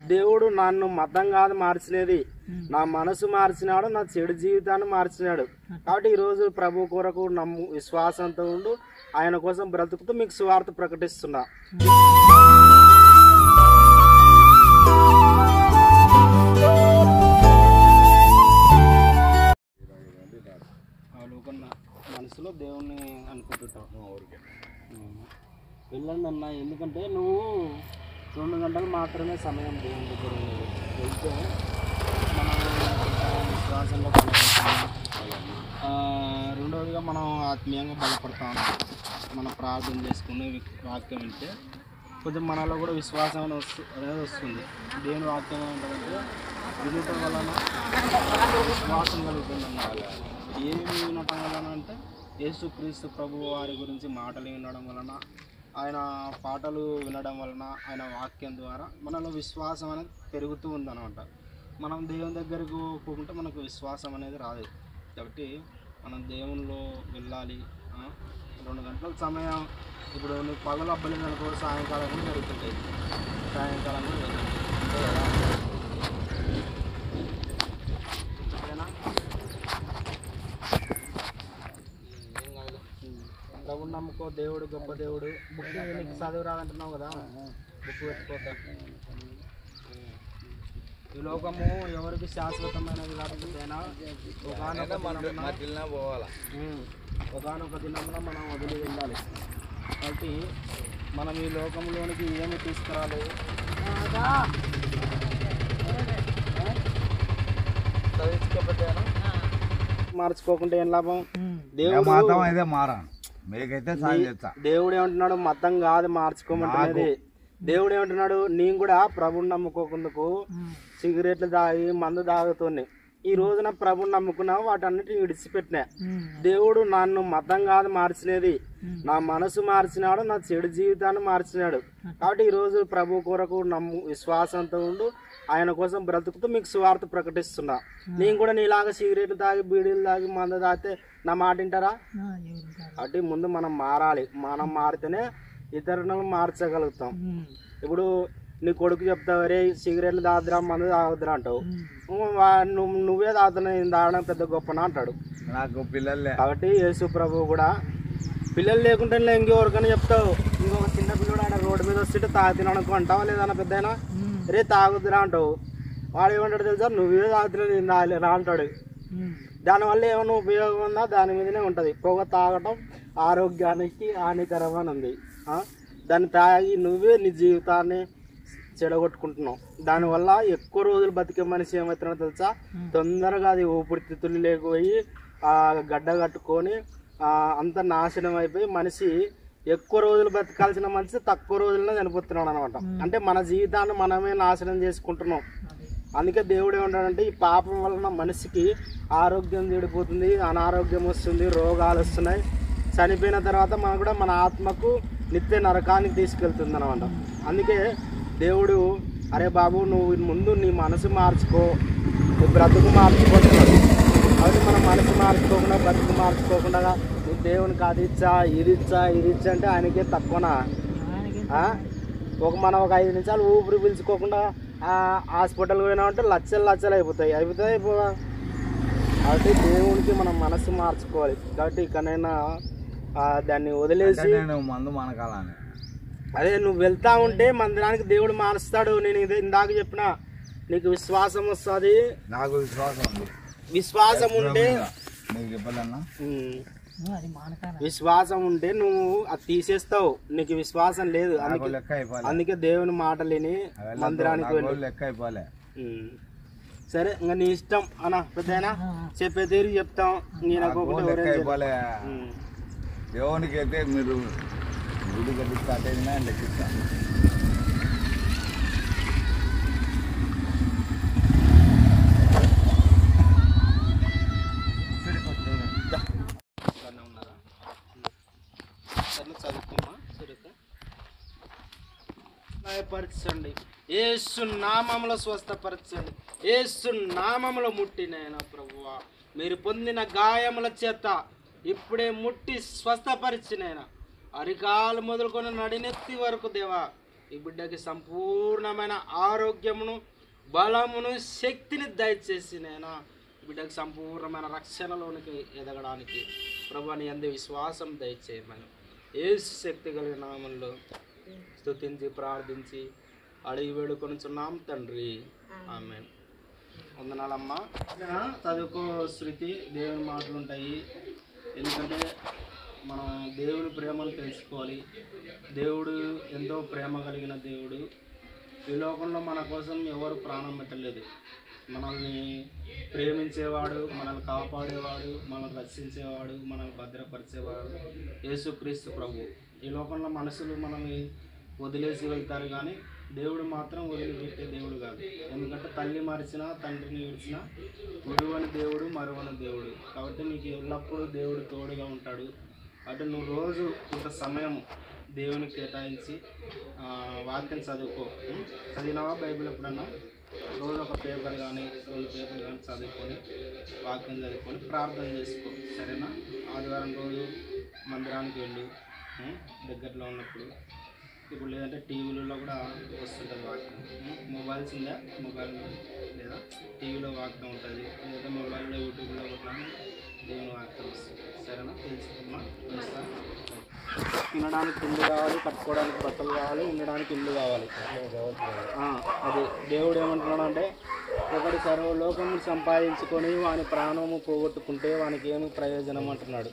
దేవుడు నన్ను మతం కాదు మార్చినది నా మనసు మార్చినాడు నా చెడు జీవితాన్ని మార్చినాడు కాబట్టి ఈ రోజు ప్రభు కొరకు నమ్ము విశ్వాసంతో ఉండు ఆయన కోసం బ్రతుకుతూ మీకు సువార్త ప్రకటిస్తున్నా లోకన్న మనసులో దేవుణ్ణి అనుకుంటుంటావు ఉమ్. వెళ్ళండి అన్న ఎందుకంటే నువ్వు రెండు గంటలు మాత్రమే సమయం దేవుని దగ్గర ఉన్నది వెళ్తే మనం కొంచెం విశ్వాసంలో బలపడతాం ఆ, రెండవదిగా మనం ఆత్మీయంగా బలపడతాం మనం ప్రార్థన చేసుకుని వాక్యం వింటే కొంచెం మనలో కూడా విశ్వాసం అనేది వస్తు అనేది వస్తుంది దేవుని వాక్యం ఏంటంటే వినటం వలన విశ్వాసం కలుగుతుంది అన్నమాట ఏమి వినటం వలన అంటే యేసుక్రీస్తు ప్రభు వారి గురించి మాటలు వినడం వలన ఆయన పాటలు వినడం వలన ఆయన వాక్యం ద్వారా మనలో విశ్వాసం అనేది పెరుగుతూ ఉందన్నమాట మనం దేవుని దగ్గరకు పోకుంటే మనకు విశ్వాసం అనేది రాదు కాబట్టి మనం దేవునిలో వెళ్ళాలి ఆ? రెండు గంటల సమయం ఇప్పుడు నీకు పగలు అబ్బలేదు అనుకో సాయంకాలం కూడా జరుగుతుంటాయి సాయంకాలం కూడా జరుగుతుంది అంతే కదా అంతేనా? ఏం కాదులే. ప్రభుని నమ్ముకో దేవుడు గొప్ప దేవుడు బుక్ నీకు చదువు రాదంటున్నావు కదా బుక్ పెట్టుకోక ఈ లోకము ఎవరికి శాశ్వతమైనది కాకపోతేనా ఒకనొక దినమున పోవాలా ఉమ్, ఒకానొక దినంలో మనం వదిలి వెళ్ళాలి కాబట్టి మనం ఈ లోకంలోనికి ఏమి తీసుకురాలి చదివించుకోకపోతేనా మార్చుకోకుంటే ఏం లాభం దేవుడు మాత్రం అయితే మారాను మీకైతే సాయం చేస్తా దేవుడు ఏమంటున్నాడు మతం కాదు మార్చుకోమంటున్నది దేవుడు ఏమంటున్నాడు నేను కూడా ప్రభుని నమ్ముకోకుందుకు సిగరెట్లు తాగి మందు తాగుతుంది ఈ రోజున ప్రభుని నమ్ముకున్నావు వాటన్నిటిని విడిచిపెట్టినా దేవుడు నన్ను మతం కాదు మార్చినది నా మనసు మార్చినాడు నా చెడు జీవితాన్ని మార్చినాడు కాబట్టి ఈ రోజు ప్రభు కొరకు నమ్ము విశ్వాసంతో ఉండు ఆయన కోసం బ్రతుకుతూ మీకు సువార్త ప్రకటిస్తున్నా నేను కూడా నీలాగా సిగరెట్లు తాగి బీడీలు తాగి మందు తాగితే నా మాట వింటారా కాబట్టి ముందు మనం మారాలి మనం మారితేనే ఇతరులను మార్చగలుగుతాం ఇప్పుడు నీ కొడుకు చెప్తావు రే సిగరెట్లు తాగుదురా మందు తాగుదురా అంటావు వా- నువ్వు నువ్వే తాగుతున్నావు నేను తాగడం పెద్ద గొప్పనా అంటాడు నాకు పిల్లలే కాబట్టి యేసు ప్రభు కూడా పిల్లలు లేకుంటే నేను ఇంకెవరికైనా చెప్తావు ఇంకొక చిన్న పిల్లడు ఆడ రోడ్డు మీద వస్తుంటే తాగుతున్నాను అనుకో అంటావా లేదన్న పెద్ద రే తాగుతురా అంటావు వాడు ఏమంటాడు తెలుసా నువ్వే తాగుతున్నావు నేను తాగలేనా అంటాడు దానివల్ల ఏమైనా ఉపయోగం ఉందా దాని మీదనే ఉంటుంది పొగ తాగటం ఆరోగ్యానికి హానికరం అని ఉంది ఆ? దాన్ని తాగి నువ్వే నీ జీవితాన్ని చెడగొట్టుకుంటున్నావు దానివల్ల ఎక్కువ రోజులు బతికే మనిషి ఏమవుతుందో తెలుసా తొందరగా అది ఊపిరితిత్తులు లేకపోయి ఆ గడ్డ కట్టుకొని ఆ, అంత నాశనం అయిపోయి మనిషి ఎక్కువ రోజులు బతకాల్సిన మనిషి తక్కువ రోజుల్లో చనిపోతున్నాడు అనమాట అంటే మన జీవితాన్ని మనమే నాశనం చేసుకుంటున్నాం అందుకే దేవుడు ఏమంటాడంటే ఈ పాపం వలన మనిషికి ఆరోగ్యం చెడిపోతుంది అనారోగ్యం వస్తుంది రోగాలు వస్తున్నాయి చనిపోయిన తర్వాత మనం కూడా మన ఆత్మకు నిత్య నరకానికి తీసుకెళ్తుంది అనమాట అందుకే దేవుడు అరే బాబు నువ్వు ముందు నీ మనసు మార్చుకో నీ బ్రతుకు మార్చుకుంటున్నాడు కాబట్టి మనం మనసు మార్చుకోకుండా బ్రతుకు మార్చుకోకుండా నువ్వు దేవునికి అది ఇచ్చా ఇది ఇచ్చా ఇది ఇచ్చా అంటే ఆయనకే తక్కువనా ఆ? ఒక మనం ఒక ఐదు నిమిషాలు ఊపిరి పీల్చుకోకుండా ఆ హాస్పిటల్ పోయినామంటే లక్షలు లక్షలు అయిపోతాయి అయిపోతాయి అయిపోవా కాబట్టి దేవునికి మనం మనసు మార్చుకోవాలి కాబట్టి ఇకనైనా ఆ, దాన్ని వదిలేసి నేను మందు మనకాలని అదే నువ్వు వెళ్తా ఉంటే మందిరానికి దేవుడు మారుస్తాడు నేను ఇది ఇందాక చెప్పిన నీకు విశ్వాసం వస్తుంది నాకు విశ్వాసం ఉంది విశ్వాసం ఉంటే నీకు చెప్పాలన్నా ఉమ్, విశ్వాసం ఉంటే నువ్వు అది తీసేస్తావు నీకు విశ్వాసం లేదు నాకు అందుకే లెక్క అయిపోలే అందుకే దేవుని మాటలు విని మందిరానికి నాకు వెళ్ళి లెక్క అయిపోలే ఉమ్. సరే ఇంకా నీ ఇష్టం అన్న పెద్దయినా చెప్పే తీరు చెప్తాం నేను నాకు ఒకటి లెక్క అయిపోలే ఉమ్. దేవునికి అయితే మీరు గుడి కట్టి స్టార్ట్ అయినా లెక్కిస్తా ఇక్కడనే ఉన్నారా సరే చదువుకోమా సరిగ్గా భయపరచండి ఏసు నామములో స్వస్థపరచండి ఏసు నామములో ముట్టినైనా ప్రభువా మీరు పొందిన గాయముల చేత ఇప్పుడే ముట్టి స్వస్థపరిచినైనా అరికాలు మొదలుకొని నడినెత్తి వరకు దేవా ఈ బిడ్డకి సంపూర్ణమైన ఆరోగ్యమును బలమును శక్తిని దయచేసి నేను ఈ బిడ్డకి సంపూర్ణమైన రక్షణలోనికి ఎదగడానికి ప్రభు నీ అందు విశ్వాసం దయచేయమని ఏసు శక్తి కలిగిన నామంలో స్తుతించి ప్రార్థించి అడిగి వేడుకొనుచున్నాం తండ్రి ఆమె వందనాలమ్మా చదువుకో శృతి దేవుని మాటలు ఉంటాయి ఎందుకంటే మనం దేవుని ప్రేమను తెలుసుకోవాలి దేవుడు ఎంతో ప్రేమ కలిగిన దేవుడు ఈ లోకంలో మన కోసం ఎవరు ప్రాణం పెట్టలేదు మనల్ని ప్రేమించేవాడు మనల్ని కాపాడేవాడు మనల్ని రక్షించేవాడు మనల్ని భద్రపరిచేవాడు యేసుక్రీస్తు ప్రభు ఈ లోకంలో మనుషులు మనల్ని వదిలేసి వెళ్తారు కానీ దేవుడు మాత్రం వదిలిపెట్టే దేవుడు కాదు ఎందుకంటే తల్లి మరిచినా తండ్రిని విడిచినా విడువని దేవుడు మరువని దేవుడు కాబట్టి నీకు ఎల్లప్పుడూ దేవుడు తోడుగా ఉంటాడు అటు నువ్వు రోజు కొంత సమయం దేవుని కేటాయించి ఆ, వాక్యం చదువుకో ఉం? చదివినావా బైబిల్ ఎప్పుడన్నా రోజు ఒక పేపర్ కానీ రెండు పేపర్ కానీ చదువుకొని వాక్యం చదువుకొని ప్రార్థన చేసుకో సరేనా ఆదివారం రోజు మందిరానికి వెళ్ళు ఉం? దగ్గరలో ఉన్నప్పుడు ఇప్పుడు లేదంటే టీవీలలో కూడా వస్తుంటుంది వాక్యం ఉం? మొబైల్స్ ఉందా మొబైల్ లేదా టీవీలో వాక్యం ఉంటుంది లేదా మొబైల్లో యూట్యూబ్లో కూడా దేవుని వాక్యం వస్తుంది సరేనా తెలుసుకున్నా తినడానికి తిండి కావాలి కట్టుకోవడానికి బట్టలు కావాలి ఉండడానికి ఇల్లు కావాలి ఆ, అది దేవుడు ఏమంటున్నాడు అంటే ఒకటి సర్వలోకము సంపాదించుకొని వాని ప్రాణము పోగొట్టుకుంటే వానికి ఏమి ప్రయోజనం అంటున్నాడు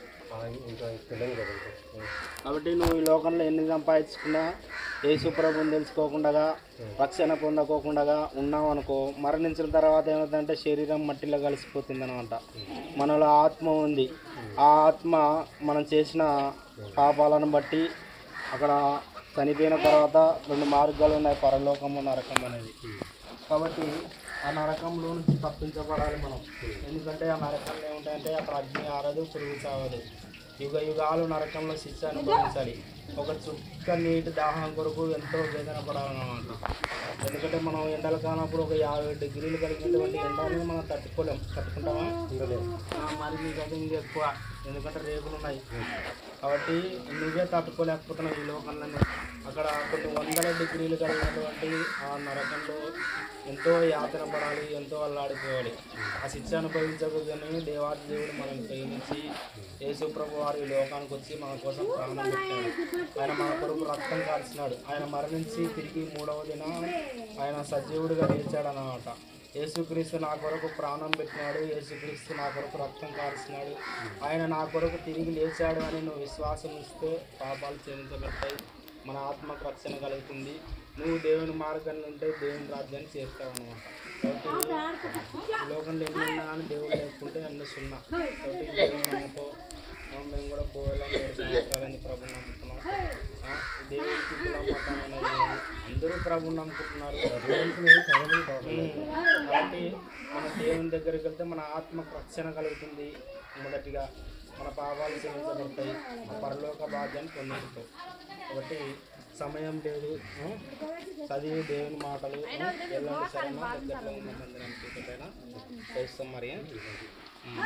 కాబట్టి నువ్వు ఈ లోకంలో ఎన్ని సంపాదించుకున్నా యేసు ప్రభుని తెలుసుకోకుండా రక్షణ పొందకోకుండా ఉన్నావు అనుకో మరణించిన తర్వాత ఏమవుతుందంటే శరీరం మట్టిలో కలిసిపోతుంది అనమాట మనలో ఆత్మ ఉంది ఆ ఆత్మ మనం చేసిన పాపాలను బట్టి అక్కడ చనిపోయిన తర్వాత రెండు మార్గాలు ఉన్నాయి పరలోకము నరకం అనేది కాబట్టి ఆ నరకంలో నుంచి తప్పించబడాలి మనం ఎందుకంటే ఆ నరకంలో ఏముంటాయంటే అక్కడ అగ్ని ఆరదు పురుగు చావదు యుగ యుగాలు నరకంలో శిక్ష అనుభవించాలి ఒక చుక్క నీటి దాహం కొరకు ఎంతో వేదన పడాలన్నమాట ఎందుకంటే మనం ఎండలు కానప్పుడు ఒక యాభై డిగ్రీలు కలిగినటువంటి ఎండని మనం తట్టుకోలేం తట్టుకుంటామా ఆ, మరి నీకు అది ఇంకా ఎక్కువ ఎందుకంటే రేపులు ఉన్నాయి కాబట్టి నువ్వే తట్టుకోలేకపోతున్నావు ఈ లోకంలోనే అక్కడ కొన్ని వందల డిగ్రీలు కలిగినటువంటి ఆ నరకంలో ఎంతో యాతన పడాలి ఎంతో అల్లాడిపోవాలి ఆ శిక్ష అనుభవించకూడదని దేవాది దేవుడు మనం ప్రేమించి యేసు ప్రభు వారు ఈ లోకానికి వచ్చి మన కోసం ప్రాణం పెట్టాడు ఆయన మన కొరకు రక్తం కాల్చినాడు ఆయన మరణించి తిరిగి మూడవ దిన ఆయన సజీవుడిగా లేచాడు అన్నమాట యేసుక్రీస్తు నా కొరకు ప్రాణం పెట్టినాడు యేసుక్రీస్తు నా కొరకు రక్తం కాల్చినాడు ఆయన నా కొరకు తిరిగి లేచాడు అని నువ్వు విశ్వాసం ఇస్తే పాపాలు క్షమించబడతాయి మన ఆత్మకు రక్షణ కలుగుతుంది నువ్వు దేవుని మార్గంలో ఉంటే దేవుని రాజ్యాన్ని చేరుతావు అనమాట కాబట్టి ఈ లోకంలో ఎన్ని ఉన్నా కానీ దేవుడు లేకుంటే అన్ని సున్నా కాబట్టి దేవుని నమ్మకం ఆ, మేము కూడా పోయేలా మూడు సంవత్సరాలని ప్రభు నమ్ముతున్నాం ఆ, దేవుడికి కులం మతం అనేది లేదు. అందరూ ప్రభు నమ్ముకుంటున్నారు ఉమ్, కాబట్టి మన దేవుని దగ్గరికి వెళ్తే మన ఆత్మకు రక్షణ కలుగుతుంది మొదటిగా మన పాపాలు క్షమించబడతాయి మన పరలోక భాగ్యాన్ని పొందుతాం కాబట్టి సమయం లేదు ఆ, చదివి దేవుని మాటలు ఆ, వెళ్ళండి సరేనా దగ్గరలో ఉన్న మందిరానికి ఒకటైనా చేస్తాం మరి ఉమ్.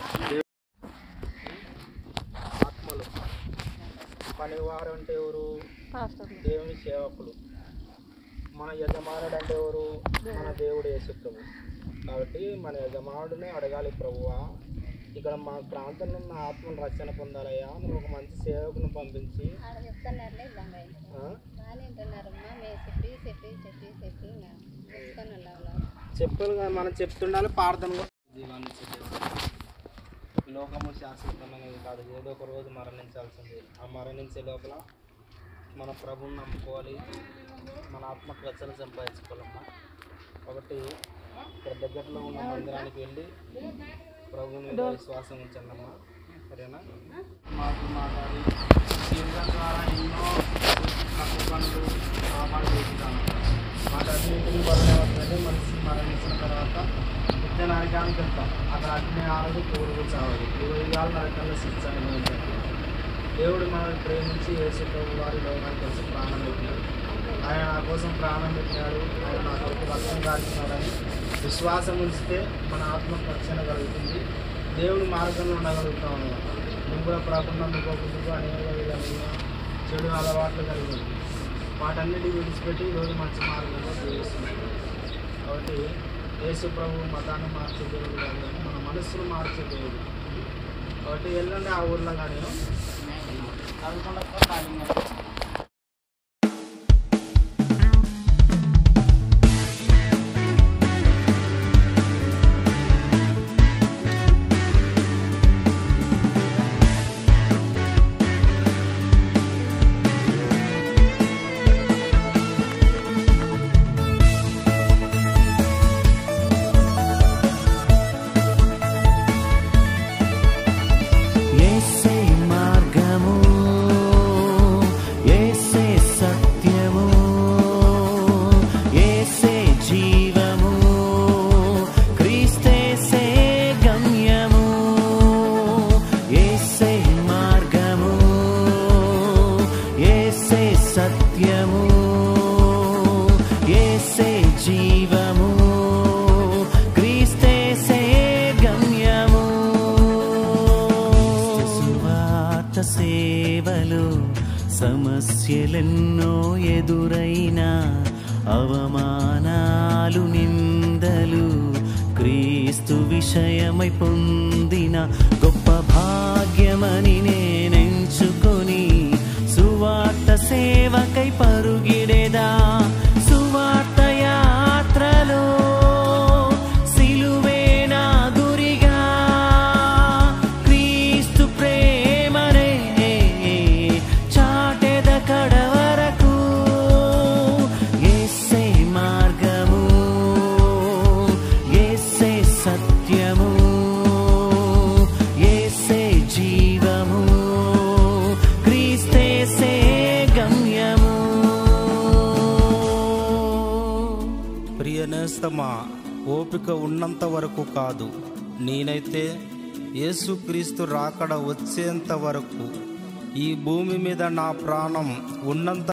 ఆత్మలు పనివారు అంటే ఎవరు దేవుని సేవకులు మన యజమానుడు అంటే ఎవరు మన దేవుడు యేసు ప్రభు కాబట్టి మన యజమానుడిని అడగాలి ప్రభువా ఇక్కడ మా ప్రాంతంలో ఉన్న ఆత్మను రక్షణ పొందాలయ్యా నువ్వు ఒక మంచి సేవకుని పంపించి ఆడ చెప్తున్నారులే ఇద్దాం రండి ఆ, బాగానే ఉంటున్నారమ్మా మేము చెప్పి చెప్పి చెప్పి చెప్పి ఇంకా చెప్తాను అలా చెప్పులు కాదు, మనం చెప్తుండాలి ప్రార్థన కూడా జీవాన్ని ఇచ్చేదేవుడు. ఈ లోకము శాశ్వతమైనది కాదు ఏదో ఒక రోజు మరణించాల్సింది ఆ మరణించే లోపల మన ప్రభుని నమ్ముకోవాలి మన ఆత్మకు రక్షణ సంపాదించుకోవాలమ్మా కాబట్టి ఇక్కడ దగ్గరలో ఉన్న మందిరానికి వెళ్ళి ప్రభు మీద విశ్వాసం ఉంచండమ్మా సరేనా మాకు మాట్లాడి శరీరం ద్వారా ఎన్నో తప్పు పనులు పాపాలు చేస్తున్నాను వాటన్నింటిని బలవంతంగా మనిషి మరణించిన తర్వాత నిత్య నరకానికి వెళ్తాం అక్కడ అగ్ని ఆరదు పూర్వు చావదు ఇరవై కాలు నరకంలో శిక్ష అనుభవించాలి దేవుడు మనల్ని ప్రేమించి యేసు ప్రభు వారి లోకానికి వచ్చి ప్రాణం పెట్టినాడు ఆయన నా కోసం ప్రాణం పెట్టినాడు ఆయన నా కొరకు రక్తం కాల్చినాడని విశ్వాసం ఉంచితే మన ఆత్మ రక్షణ కలుగుతుంది దేవుని మార్గంలో ఉండగలుగుతాం అన్నమాట నువ్వు కూడా ప్రాకుండా నమ్ముకోకుండా అనేక విధమైన చెడు అలవాట్లు కలిగి ఉంది వాటన్నిటి విడిచిపెట్టి ఈరోజు మంచి మార్గంలో జీవిస్తున్నాడు కాబట్టి యేసు ప్రభు మతాన్ని మార్చే దేవుడు కాదు కానీ మన మనస్సును మార్చే దేవుడు కాబట్టి వెళ్ళండి ఆ ఊర్లో కానీ చదువుకుండా యేసే మార్గము యేసే సత్యము యేసే జీవము క్రీస్తేసే గమ్యము యేసే మార్గము యేసే సత్యము యేసే జీవము క్రీస్తేసే గమ్యము సువార్త సేవలు సమస్యలెన్నో ఎదురైనా అవమానాలు నిందలు క్రీస్తు విషయమై పొందిన గొప్ప భాగ్యమని నేనెంచుకొని సువార్త సేవకై పరుగిడేదా సువార్త యాత్రలో సిలువే నా గురిగా క్రీస్తు ప్రేమనే చాటెద కడవరకు యేసే మార్గము యేసే సత్యము యేసే జీవము క్రీస్తేసే గమ్యము ప్రియ నేస్తమా ఓపిక ఉన్నంత వరకు కాదు నేనైతే యేసుక్రీస్తు రాకడ వచ్చేంత వరకు ఈ భూమి మీద నా ప్రాణం ఉన్నంత